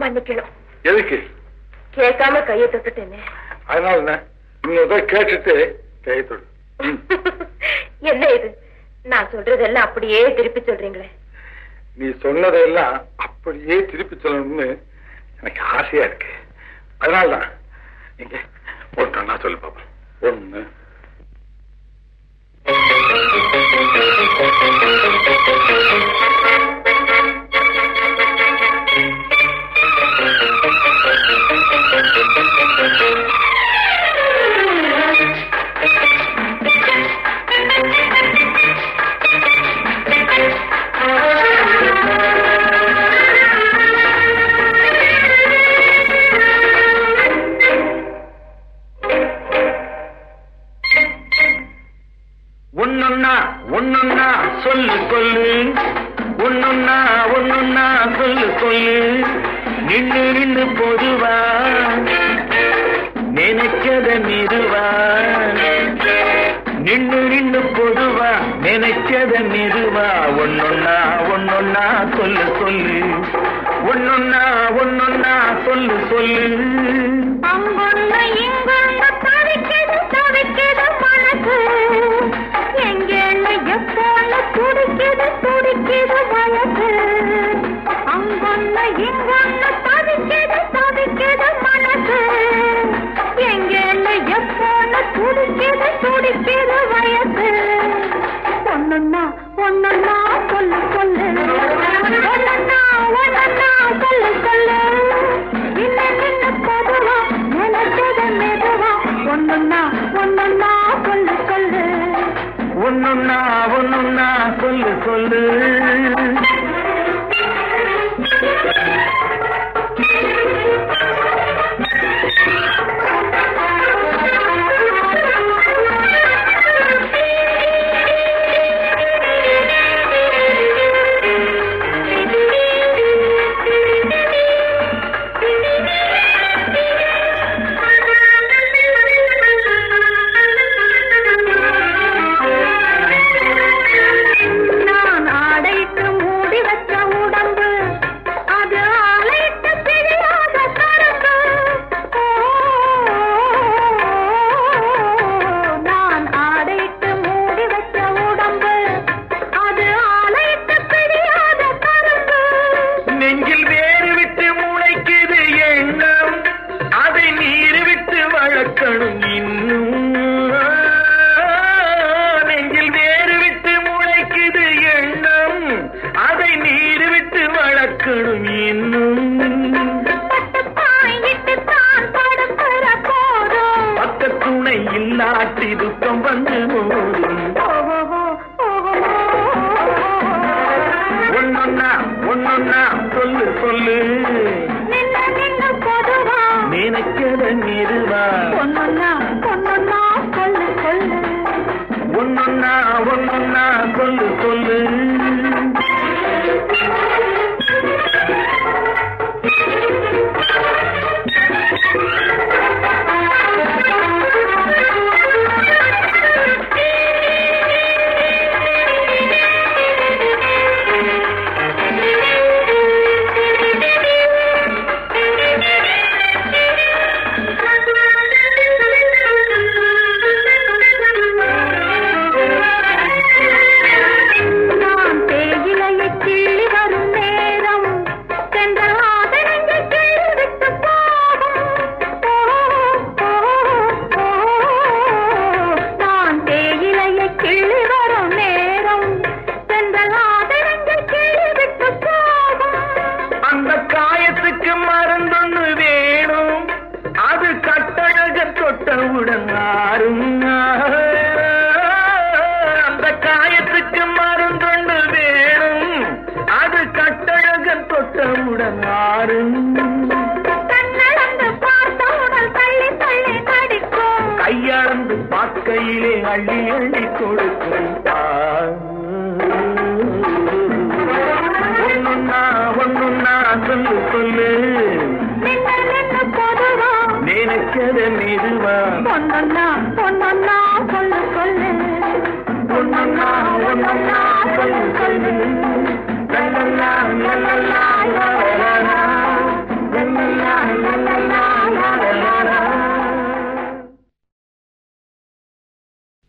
மன்னிக்கணும் எதுக்கு கேட்காம கையை தொட்டுட்டேனே அதனால என்ன இன்னொரு தடவை கேட்டுட்டு கையை தொடு ம். என்ன இது நான் சொல்றதெல்லாம் அப்படியே திருப்பி சொல்றீங்களே நீ சொன்னதையெல்லாம் அப்படியே திருப்பி சொல்லணும்னு எனக்கு ஆசையா இருக்கு அதனாலதான் இங்க ஒன்றா சொல்லு பாப்போம் ஒண்ணு ஒன்னொன்னா ஒன்னொன்னா சொல்லு சொல்லு ஒன்னொன்னா ஒன்னொன்னா சொல்லு சொல்லு நின்னு நின்னு பொதுவா நினைச்சத மெதுவா நின்னு நின்னு பொதுவா நினைச்சத மெதுவா ஒன்னொன்னா ஒன்னொன்னா சொல்லு சொல்லு ஒன்னொன்னா ஒன்னொன்னா சொல்லு சொல்லு அங்கொன்னு இங்கொன்னு தவிக்குது தவிக்குது மனசு எங்கேன்னு எப்போன்னு துடிக்குது துடிக்குது வயசு அங்கொன்னு இங்கொன்னு தவிக்குது தவிக்குது மனசு எங்கேன்னு எப்போன்னு துடிக்குது துடிக்குது வயசு ஒண்ணுன்னா ஒண்ணுன்னா சொல்லு சொல்லு ஒண்ணுன்னா ஒண்ணுன்னா சொல்லு சொல்லு இல்ல நின்ன பொதுவா நினைச்சத மெதுவா ஒண்ணுன்னா ஒண்ணுன்னா சொல்லு சொல்லு ஒன்னொன்னா ஒன்னொன்னா சொல்லு சொல்லு நான் ஆடைத்து மூடி வச்ச உடம்பு அது ஆலைத்து தெரியாத கரும்பு நான் ஆடைத்து மூடி வச்ச உடம்பு அது ஆலைத்து தெரியாத கரும்பு நெஞ்சில் வேறு விட்டு முளைக்குது எண்ணம் அதை நீர் விட்டு வளர்க்கணும் இன்னும் நெஞ்சில் வேறு விட்டு முளைக்குது எண்ணம் அதை நீர் விட்டு வளர்க்கணும் இன்னும் பட்டு பாயிட்டு தான் படுக்கிற போதும் பக்க துணை இல்லாட்டி துக்கம் வந்து மோதும் ஒன்னொன்னா ஒன்னொன்னா சொல்லு சொல்லு நின்ன நின்ன பொதுவா நினைக்கிற நிறுவா ஒன்னொன்னா ஒன்னொன்னா சொல்லு சொல்லு ஒன்னொன்னா ஒன்னொன்னா சொல்லு சொல்லு நான் தேயிலையை கிள்ளி வரும் நேரம் சென்றல் ஆதரங்கள் கிள்ளி விட்டு போகும் நான் தேயிலையை கிள்ளி வரும் நேரம் சென்றல் ஆதரங்கள் கிள்ளி விட்டு போகும் அந்த காயத்துக்கு மருந்தொன்னு வேணும் அது கட்டழக தொட்டவுடன் ஆறும் அந்த காயத்துக்கு மருந்தொன்று வேணும் அது கட்டழக தொட்டவுடன் ஆறும் கண்ணளந்து பார்த்தவுடன் தள்ளி தள்ளி கடிக்கும் கையளந்து பார்க்கையிலே அள்ளி அள்ளி கொடுக்கும் ஒண்ணுன்னா ஒண்ணுன்னா சொல்லு சொல்லு நின்ன நின்ன பொதுவா நினைச்சத மெதுவா ஒன்னொன்னா ஒன்னொன்னா சொல்லு சொல்லு ஒன்னொன்னா ஒன்னொன்னா